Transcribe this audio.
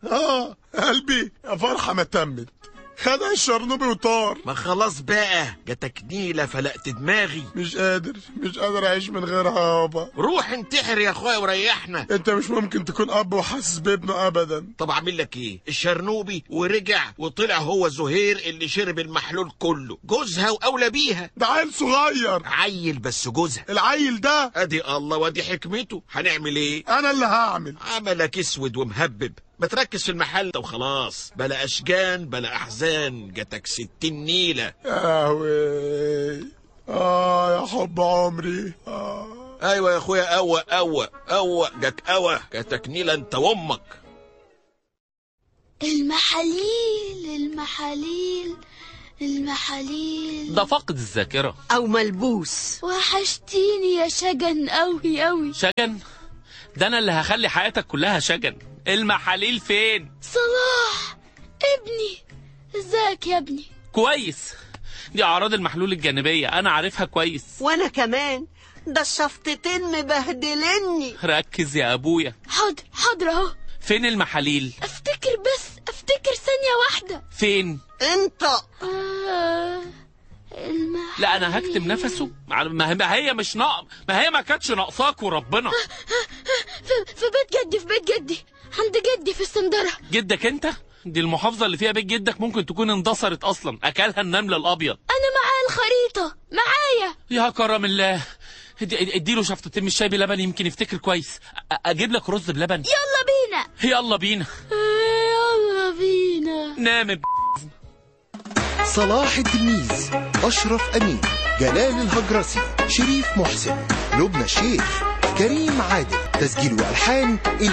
اه قلبي يا فرحة ما تمت خدها الشرنوبي وطار ما خلاص بقى جاتك نيلة فلقت دماغي مش قادر مش قادر اعيش من غيرها يابا روح انتحر يا اخويا وريحنا انت مش ممكن تكون اب وحاسس بابنه ابدا طب اعمل لك ايه الشرنوبي ورجع وطلع هو زهير اللي شرب المحلول كله جوزها واولى بيها ده عيل صغير عيل بس جوزها العيل ده ادي الله وادي حكمته هنعمل ايه انا اللي هعمل عملك اسود ومهبب ما تركز في المحل ده وخلاص بلا اشجان بلا احزان جاتك ستين نيله يا لهوي اه يا حب عمري آه. ايوه يا اخويا قوى قوى قوى جاك قوى جاتك نيله انت وامك المحاليل المحاليل المحاليل ده فقد الذاكرة أو ملبوس وحشتيني يا شجن قوي قوي شجن ده أنا اللي هخلي حياتك كلها شجن المحاليل فين صلاح ابني ازيك يا ابني كويس دي أعراض المحلول الجانبية أنا عارفها كويس وأنا كمان ده الشفطتين مبهدلني ركز يا أبويا حاضر حاضر اهو فين المحاليل افتكر بس افتكر ثانية واحدة فين انت آه المحاليل لا أنا هكتم نفسه ما هي- ما هي مش ناق ما هي ما كانتش ناقصاك وربنا في, في بيت جدي في بيت جدي عند جدي في السندرة جدك أنت دي المحافظة اللي فيها بيت جدك ممكن تكون اندثرت أصلا أكلها النمل الأبيض انا معايا الخريطة معايا يا كرم الله ادي- اديله شفطتين من الشاي بلبن يمكن يفتكر كويس أ- اجيب لك رز بلبن يلا بينا يلا بينا يلا بينا نام ب- صلاح التلميذ أشرف أمين جلال الهجرسي شريف محسن لبنى الشيخ كريم عادل تسجيل وألحان